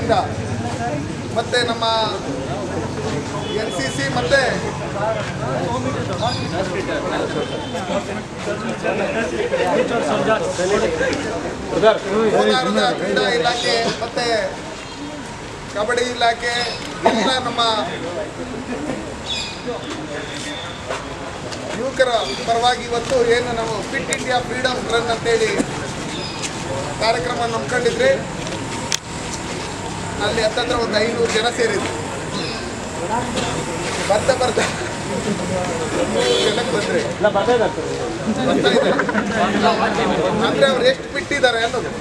ವತಿಯಿಂದ ಮತ್ತು ನಮ್ಮ ಎನ್ ಸಿ ಸಿ ಮತ್ತು ಕೋಲಾರದ ಕ್ರೀಡಾ ಇಲಾಖೆ ಮತ್ತು ಕಬಡ್ಡಿ ಇಲಾಖೆ ಎಲ್ಲ ನಮ್ಮ ಯುವಕರ ಪರವಾಗಿ ಇವತ್ತು ಏನು ನಾವು ಫಿಟ್ ಇಂಡಿಯಾ ಫ್ರೀಡಮ್ ರನ್ ಅಂತೇಳಿ ಕಾರ್ಯಕ್ರಮ ನಂಬ್ಕೊಂಡಿದ್ರಿ ಅಲ್ಲಿ ಹತ್ತತ್ರ ಒಂದು ಐನೂರು ಜನ ಸೇರಿದ್ರು ಬರ್ತಾ ಬರ್ತಾ ನೂರು ಜನಕ್ಕೆ ಬಂದ್ರಿ ಬರ್ತಾ ಇದ್ದಾರೆ ಅಂದ್ರೆ ಅವ್ರು ಎಷ್ಟು ಬಿಟ್ಟಿದ್ದಾರೆ ಅನ್ನೋದು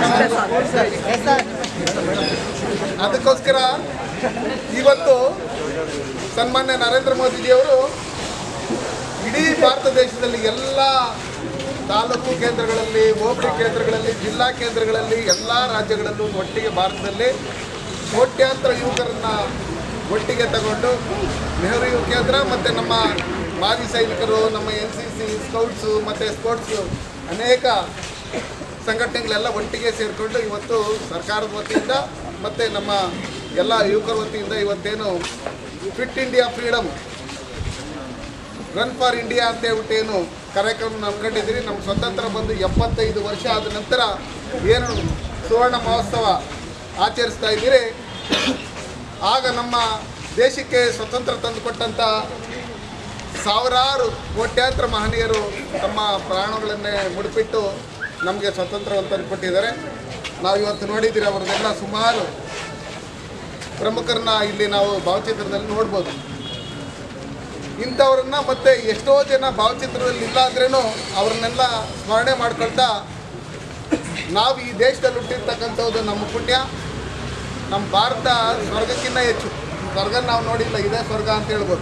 ಅದಕ್ಕೋಸ್ಕರ ಇವತ್ತು ಸನ್ಮಾನ್ಯ ನರೇಂದ್ರ ಮೋದಿಜಿಯವರು ಇಡೀ ಭಾರತ ದೇಶದಲ್ಲಿ ಎಲ್ಲ ತಾಲೂಕು ಕೇಂದ್ರಗಳಲ್ಲಿ ಹೋಬಳಿ ಕೇಂದ್ರಗಳಲ್ಲಿ ಜಿಲ್ಲಾ ಕೇಂದ್ರಗಳಲ್ಲಿ ಎಲ್ಲ ರಾಜ್ಯಗಳಲ್ಲೂ ಒಟ್ಟಿಗೆ ಭಾರತದಲ್ಲಿ ಕೋಟ್ಯಾಂತರ ಯುವಕರನ್ನ ಒಟ್ಟಿಗೆ ತಗೊಂಡು ನೆಹರು ಯುವ ಕೇಂದ್ರ ಮತ್ತು ನಮ್ಮ ಮಾಜಿ ಸೈನಿಕರು ನಮ್ಮ ಎನ್ ಸಿ ಸಿ ಸ್ಕೌಟ್ಸು ಮತ್ತು ಸ್ಪೋರ್ಟ್ಸು ಅನೇಕ ಸಂಘಟನೆಗಳೆಲ್ಲ ಒಟ್ಟಿಗೆ ಸೇರಿಕೊಂಡು ಇವತ್ತು ಸರ್ಕಾರದ ವತಿಯಿಂದ ಮತ್ತು ನಮ್ಮ ಎಲ್ಲ ಯುವಕರ ವತಿಯಿಂದ ಇವತ್ತೇನು fit India freedom run for India ಅಂತ ಹೇಳ್ಬಿಟ್ಟು ಏನು ಕಾರ್ಯಕ್ರಮ ನಂಬ್ಕೊಂಡಿದ್ದೀರಿ ನಮ್ಮ ಸ್ವತಂತ್ರ ಬಂದು ಎಪ್ಪತ್ತೈದು ವರ್ಷ ಆದ ನಂತರ ಏನು ಸುವರ್ಣ ಮಹೋತ್ಸವ ಆಚರಿಸ್ತಾ ಇದ್ದೀರಿ ಆಗ ನಮ್ಮ ದೇಶಕ್ಕೆ ಸ್ವತಂತ್ರ ತಂದುಕೊಟ್ಟಂಥ ಸಾವಿರಾರು ಕೋಟ್ಯಾಂತರ ಮಹನೀಯರು ತಮ್ಮ ಪ್ರಾಣಗಳನ್ನೇ ಮುಡಿಪಿಟ್ಟು ನಮಗೆ ಸ್ವತಂತ್ರವನ್ನು ತಂದುಕೊಟ್ಟಿದ್ದಾರೆ ನಾವು ಇವತ್ತು ನೋಡಿದ್ದೀರಿ ಅವ್ರದ್ದೆಲ್ಲ ಸುಮಾರು ಪ್ರಮುಖರನ್ನ ಇಲ್ಲಿ ನಾವು ಭಾವಚಿತ್ರದಲ್ಲಿ ನೋಡ್ಬೋದು ಇಂಥವ್ರನ್ನ ಮತ್ತೆ ಎಷ್ಟೋ ಜನ ಭಾವಚಿತ್ರದಲ್ಲಿ ಇಲ್ಲ ಅಂದ್ರೇನು ಅವ್ರನ್ನೆಲ್ಲ ಸ್ಮರಣೆ ಮಾಡ್ಕೊಳ್ತಾ ನಾವು ಈ ದೇಶದಲ್ಲಿ ಹುಟ್ಟಿರ್ತಕ್ಕಂಥದ್ದು ನಮ್ಮ ಪುಣ್ಯ ನಮ್ಮ ಭಾರತ ಸ್ವರ್ಗಕ್ಕಿಂತ ಹೆಚ್ಚು ಸ್ವರ್ಗ ನಾವು ನೋಡಿಲ್ಲ ಇದೇ ಸ್ವರ್ಗ ಅಂತ ಹೇಳ್ಬೋದು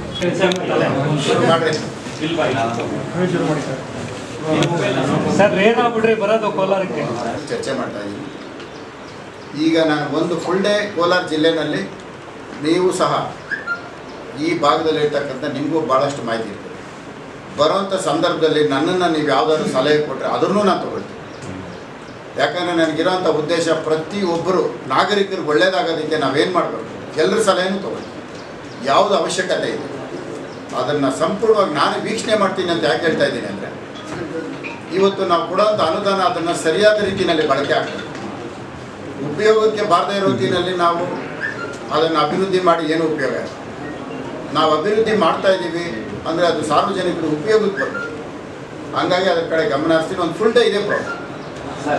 ಸರ್ ಏನಾಗ್ಬಿಡ್ರಿ ಬರೋದು ಕೋಲಾರಕ್ಕೆ ಚರ್ಚೆ ಮಾಡ್ತಾ ಇದ್ದೀನಿ ಈಗ ನಾನು ಒಂದು ಫುಲ್ ಡೇ ಕೋಲಾರ ಜಿಲ್ಲೆನಲ್ಲಿ ನೀವು ಸಹ ಈ ಭಾಗದಲ್ಲಿ ಇರ್ತಕ್ಕಂಥ ನಿಮಗೂ ಭಾಳಷ್ಟು ಮಾಹಿತಿ ಇರ್ತದೆ ಬರೋವಂಥ ಸಂದರ್ಭದಲ್ಲಿ ನನ್ನನ್ನು ನೀವು ಯಾವುದಾದ್ರು ಸಲಹೆ ಕೊಟ್ಟರೆ ಅದನ್ನು ನಾನು ತಗೊಳ್ತೀನಿ ಯಾಕಂದರೆ ನನಗಿರೋಂಥ ಉದ್ದೇಶ ಪ್ರತಿಯೊಬ್ಬರು ನಾಗರಿಕರಿಗೆ ಒಳ್ಳೇದಾಗೋದಕ್ಕೆ ನಾವೇನು ಮಾಡಬೇಕು ಎಲ್ಲರ ಸಲಹೆನೂ ತಗೊಳ್ತೀನಿ ಯಾವುದು ಅವಶ್ಯಕತೆ ಇದೆ ಅದನ್ನು ಸಂಪೂರ್ಣವಾಗಿ ನಾನು ವೀಕ್ಷಣೆ ಮಾಡ್ತೀನಿ ಅಂತ ಯಾಕೆ ಹೇಳ್ತಾ ಇದ್ದೀನಿ ಅಂದರೆ ಇವತ್ತು ನಾವು ಕೊಡೋಂಥ ಅನುದಾನ ಅದನ್ನು ಸರಿಯಾದ ರೀತಿಯಲ್ಲಿ ಬಳಕೆ ಆಗ್ತದೆ ಉಪಯೋಗಕ್ಕೆ ಬಾರದೇ ಇರೋ ರೀತಿಯಲ್ಲಿ ನಾವು ಅದನ್ನು ಅಭಿವೃದ್ಧಿ ಮಾಡಿ ಏನು ಉಪಯೋಗ ಇಲ್ಲ ನಾವು ಅಭಿವೃದ್ಧಿ ಮಾಡ್ತಾ ಇದ್ದೀವಿ ಅಂದರೆ ಅದು ಸಾರ್ವಜನಿಕರು ಉಪಯೋಗಕ್ಕೆ ಬರ್ತದೆ ಹಂಗಾಗಿ ಅದ್ರ ಕಡೆ ಗಮನ ಹರಿಸ್ತೀನಿ ಒಂದು ಫುಲ್ ಡೇ ಇದೆ ಪ್ರಾಬ್ಲಮ್ ಸರ್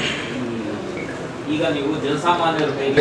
ಈಗ ನೀವು ಜನಸಾಮಾನ್ಯರ ಕೈಗೆ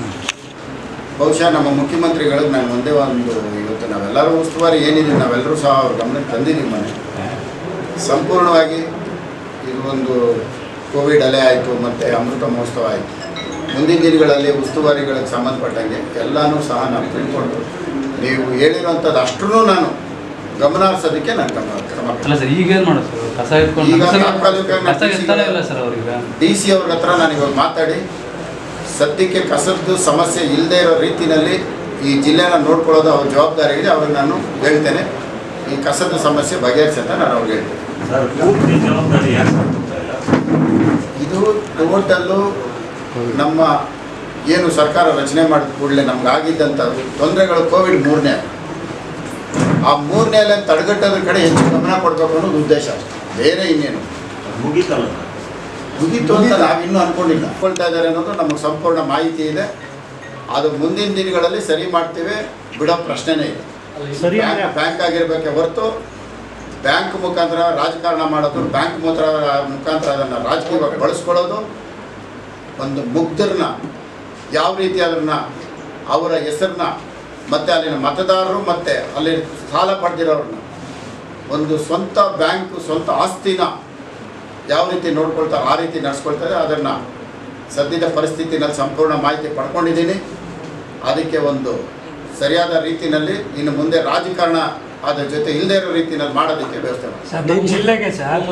ಬಹುಶಃ ನಮ್ಮ ಮುಖ್ಯಮಂತ್ರಿಗಳಿಗೆ ನಾನು ಒಂದೇ ಒಂದು ಇವತ್ತು ನಾವೆಲ್ಲರೂ ಉಸ್ತುವಾರಿ ಏನಿದೆ ನಾವೆಲ್ಲರೂ ಸಹ ಅವ್ರ ಗಮನಕ್ಕೆ ತಂದಿದ್ದೀವಿ ಮನೆ ಸಂಪೂರ್ಣವಾಗಿ ಇದು ಒಂದು ಕೋವಿಡ್ ಅಲೆ ಆಯಿತು ಮತ್ತು ಅಮೃತ ಮಹೋತ್ಸವ ಆಯಿತು ಮುಂದಿನ ದಿನಗಳಲ್ಲಿ ಉಸ್ತುವಾರಿಗಳಿಗೆ ಸಂಬಂಧಪಟ್ಟಂಗೆ ಎಲ್ಲನೂ ಸಹ ನಾವು ತಿಳ್ಕೊಂಡು ನೀವು ಹೇಳಿರೋಂಥದ್ದು ಅಷ್ಟೂ ನಾನು ಗಮನ ಹರಿಸೋದಕ್ಕೆ ನಾನು ಗಮನ ಕ್ರಮ ಅಲ್ಲ ಸರ್ ಈಗ ಏನು ಮಾಡೋದು ಸರ್ ಕಸ ಎತ್ಕೊಂಡು ಈಗ ಕಸ- ತಾತ್ಕಾಲಿಕವಾಗಿ ಕಸ ಎತ್ತಾನೆ ಇಲ್ಲ ಸರ್ ಅವ್ರಿಗೆ ಡಿ ಸಿ ಅವ್ರ ಹತ್ರ ನಾನು ಇವಾಗ ಮಾತಾಡಿ ಸದ್ಯಕ್ಕೆ ಕಸದ್ದು ಸಮಸ್ಯೆ ಇಲ್ಲದೆ ಇರೋ ರೀತಿಯಲ್ಲಿ ಈ ಜಿಲ್ಲೆನ ನೋಡ್ಕೊಳ್ಳೋದು ಅವ್ರ ಜವಾಬ್ದಾರಿ ಇದೆ ಅವ್ರಿಗೆ ನಾನು ಹೇಳ್ತೇನೆ ಈ ಕಸದ ಸಮಸ್ಯೆ ಬಗೆಹರಿಸಿ ಅಂತ ನಾನು ಅವ್ರಿಗೆ ಹೇಳ್ತೇನೆ ಸರ್ ಪೂರ್ತಿ ಜವಾಬ್ದಾರಿ ಯಾರು ಮಾಡ್ತಾ ಇಲ್ಲ ಇದು ಟೋಟಲ್ಲು ನಮ್ಮ ಏನು ಸರ್ಕಾರ ರಚನೆ ಮಾಡಿದ ಕೂಡಲೇ ನಮ್ಗೆ ಆಗಿದ್ದಂಥ ತೊಂದರೆಗಳು ಕೋವಿಡ್ ಮೂರನೇ ಆ ಮೂರನೇ ಅಲೆ ತಡೆಗಟ್ಟೋದ್ರ ಕಡೆ ಹೆಚ್ಚು ಗಮನ ಕೊಡಬೇಕು ಅನ್ನೋದು ಉದ್ದೇಶ ಅಷ್ಟೇ ಬೇರೆ ಇನ್ನೇನು ಅದು ಮುಗೀತಲ್ಲ ಸರ್ ಮುಗೀತು ಅಂತ ನಾವಿನ್ನೂ ಅನ್ಕೊಂಡಿಲ್ಲ ಅನ್ಕೊಳ್ತಾ ಇದ್ದಾರೆ ಅನ್ನೋದು ನಮಗೆ ಸಂಪೂರ್ಣ ಮಾಹಿತಿ ಇದೆ ಅದು ಮುಂದಿನ ದಿನಗಳಲ್ಲಿ ಸರಿ ಮಾಡ್ತೀವಿ ಬಿಡೋ ಪ್ರಶ್ನೆನೇ ಇಲ್ಲ ಸರಿ ಬ್ಯಾಂಕ್ ಬ್ಯಾಂಕ್ ಆಗಿರ್ಬೇಕೆ ಹೊರತು ಬ್ಯಾಂಕ್ ಮುಖಾಂತರ ರಾಜಕಾರಣ ಮಾಡೋದು ಬ್ಯಾಂಕ್ ಮುಖಾಂತರ ಮುಖಾಂತರ ಅದನ್ನು ರಾಜಕೀಯವಾಗಿ ಬಳಸ್ಕೊಳ್ಳೋದು ಒಂದು ಮುಗ್ಧರನ್ನ ಯಾವ ರೀತಿ ಅದನ್ನು ಅವರ ಹೆಸರನ್ನ ಮತ್ತು ಅಲ್ಲಿನ ಮತದಾರರು ಮತ್ತು ಅಲ್ಲಿ ಸಾಲ ಪಡೆದಿರೋರನ್ನ ಒಂದು ಸ್ವಂತ ಬ್ಯಾಂಕ್ ಸ್ವಂತ ಆಸ್ತಿನ ಯಾವ ರೀತಿ ನೋಡ್ಕೊಳ್ತಾರೆ ಆ ರೀತಿ ನಡೆಸ್ಕೊಳ್ತಾರೆ ಅದನ್ನು ಸದ್ಯದ ಪರಿಸ್ಥಿತಿನಲ್ಲಿ ಸಂಪೂರ್ಣ ಮಾಹಿತಿ ಪಡ್ಕೊಂಡಿದ್ದೀನಿ ಅದಕ್ಕೆ ಒಂದು ಸರಿಯಾದ ರೀತಿಯಲ್ಲಿ ಇನ್ನು ಮುಂದೆ ರಾಜಕಾರಣ ಅದ್ರ ಜೊತೆ ಇಲ್ಲದೇ ಇರೋ ರೀತಿಯಲ್ಲಿ ಮಾಡೋದಕ್ಕೆ ವ್ಯವಸ್ಥೆ ಮಾಡಿ ಸರ್ ನಮ್ಮ ಜಿಲ್ಲೆಗೆ ಸರ್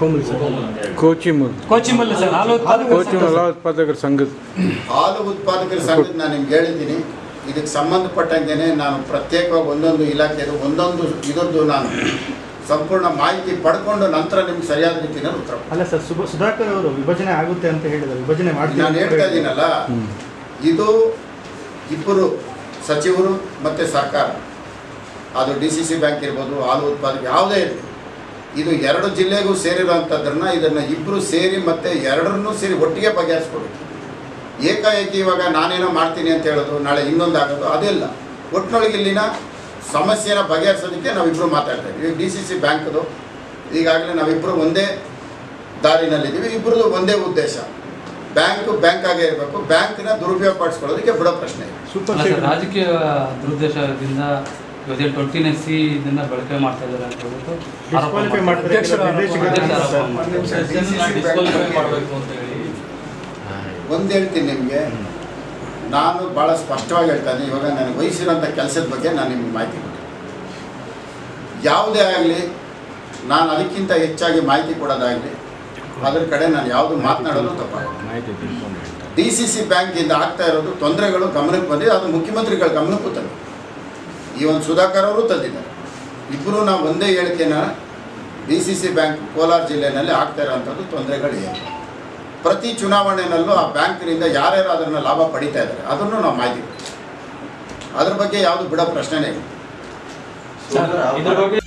ಕೋಚಿಮುಲ್ ಕೋಚಿಮಲ್ಲಿ ಸರ್ ಹಾಲು ಉತ್ಪಾದಕರ ಕೋಚಿಮುಲ್ ಸಂಘ. ಹಾಲು ಉತ್ಪಾದಕರ ಸಂಘದ ಹಾಲು ಉತ್ಪಾದಕರ ಸಂಘದ ನಾನು ನಿಮ್ಗೆ ಹೇಳಿದ್ದೀನಿ ಇದಕ್ಕೆ ಸಂಬಂಧಪಟ್ಟಂಗೆ ನಾನು ಪ್ರತ್ಯೇಕವಾಗಿ ಒಂದೊಂದು ಇಲಾಖೆದು ಒಂದೊಂದು ಇದರದ್ದು ನಾನು ಸಂಪೂರ್ಣ ಮಾಹಿತಿ ಪಡ್ಕೊಂಡು ನಂತರ ನಿಮ್ಗೆ ಸರಿಯಾದ ರೀತಿಯಲ್ಲಿ ಉತ್ತರ ಕೊಡ್ತೀನಿ. ಅಲ್ಲ ಸರ್ ಸುಭ ಸುಧಾಕರ್ ಅವರು ವಿಭಜನೆ ಆಗುತ್ತೆ ಅಂತ ಹೇಳಿದ್ರು ವಿಭಜನೆ ಮಾಡ್ತೀವಿ ನಾನು ಅಂತ ಹೇಳ್ತಾ ಹೇಳಿದ್ರು. ಇದ್ದೀನಲ್ಲ ಇದು ಇಬ್ಬರು ಸಚಿವರು ಮತ್ತು ಸರ್ಕಾರ ಅದು ಡಿ ಸಿ ಸಿ ಬ್ಯಾಂಕ್ ಇರ್ಬೋದು ಹಾಲು ಉತ್ಪಾದಕ ಯಾವುದೇ ಇರಲಿ ಇದು ಎರಡು ಜಿಲ್ಲೆಗೂ ಸೇರಿರೋಂಥದ್ದನ್ನು ಇದನ್ನು ಇಬ್ಬರು ಸೇರಿ ಮತ್ತು ಎರಡರನ್ನೂ ಸೇರಿ ಒಟ್ಟಿಗೆ ಬಗೆಹರಿಸ್ಕೊಡ್ಬೇಕು ಏಕಾಏಕಿ ಇವಾಗ ನಾನೇನೋ ಮಾಡ್ತೀನಿ ಅಂತ ಹೇಳೋದು ನಾಳೆ ಇನ್ನೊಂದು ಆಗೋದು ಅದೆಲ್ಲ ಒಟ್ಟಿನೊಳಗೆ ಇಲ್ಲಿನ ಸಮಸ್ಯೆನ ಬಗೆಹರಿಸೋದಕ್ಕೆ ನಾವಿಬ್ಬರು ಮಾತಾಡ್ತಾ ಇದ್ದೀವಿ ಡಿ ಸಿ ಸಿ ಬ್ಯಾಂಕ್ದು ಈಗಾಗಲೇ ನಾವಿಬ್ಬರು ಒಂದೇ ದಾರಿನಲ್ಲಿದ್ದೀವಿ ಇಬ್ಬರದು ಒಂದೇ ಉದ್ದೇಶ ಬ್ಯಾಂಕು ಬ್ಯಾಂಕ್ ಆಗೇ ಇರಬೇಕು ಬ್ಯಾಂಕ್ನ ದುರುಪಯೋಗ ಪಡಿಸ್ಕೊಳ್ಳೋದಕ್ಕೆ ಬಿಡೋ ಪ್ರಶ್ನೆ ಇಲ್ಲ ಸೂಪರ್ ಅಲ್ಲ ಸರ್ ಸೀಡರ್ ರಾಜಕೀಯ ದುರುದ್ದೇಶದಿಂದ ಇವತ್ತೇನು ಟ್ವೆಂಟಿ ಎಸ್ ಸಿ ಇದನ್ನ ಬಳಕೆ ಮಾಡ್ತಾ ಇದ್ದಾರೆ ಅಂತ ಹೇಳ್ಬಿಟ್ಟು ಆರೋಪ ಡಿಸ್ಕ್ವಾಲಿಫೈ ಮಾಡ್ತಾರೆ. ಮಾಡ್ತಾರೆ ಅಧ್ಯಕ್ಷರ ವಿದೇಶಿಗರನ್ನ ಆರೋಪ ಮಾಡ್ತಾರೆ. ಒಂದು ಹೇಳ್ತೀನಿ ನಿಮಗೆ ನಾನು ಭಾಳ ಸ್ಪಷ್ಟವಾಗಿ ಹೇಳ್ತಾನೆ ಇವಾಗ ನನಗೆ ವಹಿಸಿರೋಂಥ ಕೆಲಸದ ಬಗ್ಗೆ ನಾನು ನಿಮ್ಗೆ ಮಾಹಿತಿ ಕೊಟ್ಟೆ ಯಾವುದೇ ಆಗಲಿ ನಾನು ಅದಕ್ಕಿಂತ ಹೆಚ್ಚಾಗಿ ಮಾಹಿತಿ ಕೊಡೋದಾಗಲಿ ಅದ್ರ ಕಡೆ ನಾನು ಯಾವುದು ಮಾತನಾಡೋದು ತಪ್ಪಾಗುತ್ತೆ ಡಿ ಸಿ ಸಿ ಬ್ಯಾಂಕಿಂದ ಆಗ್ತಾ ಇರೋದು ತೊಂದರೆಗಳು ಗಮನಕ್ಕೆ ಬಂದಿದೆ ಅದು ಮುಖ್ಯಮಂತ್ರಿಗಳ ಗಮನಕ್ಕೂ ತಂದಿದೆ ಈ ಒಂದು ಸುಧಾಕರ್ ಅವರು ತಂದಿದ್ದಾರೆ ಇಬ್ಬರು ನಾವು ಒಂದೇ ಹೇಳಿಕೆನ D C C bank Kolar ಜಿಲ್ಲೆಯಲ್ಲಿ ಆಗ್ತಾ ಇರೋವಂಥದ್ದು ತೊಂದರೆಗಳು ಏನು ಪ್ರತಿ ಚುನಾವಣೆಯಲ್ಲೂ ಆ ಬ್ಯಾಂಕಿನಿಂದ ಯಾರ್ಯಾರು ಅದನ್ನು ಲಾಭ ಪಡಿತಾ ಇದ್ದಾರೆ ಅದನ್ನು ನಾವು ಮಾಹಿತಿ ಕೊಡ್ತೀವಿ. ಅದ್ರ ಬಗ್ಗೆ ಯಾವುದು ಬಿಡೋ ಪ್ರಶ್ನೆನೇ ಇಲ್ಲ ಸರ್, ಇದ್ರ ಬಗ್ಗೆ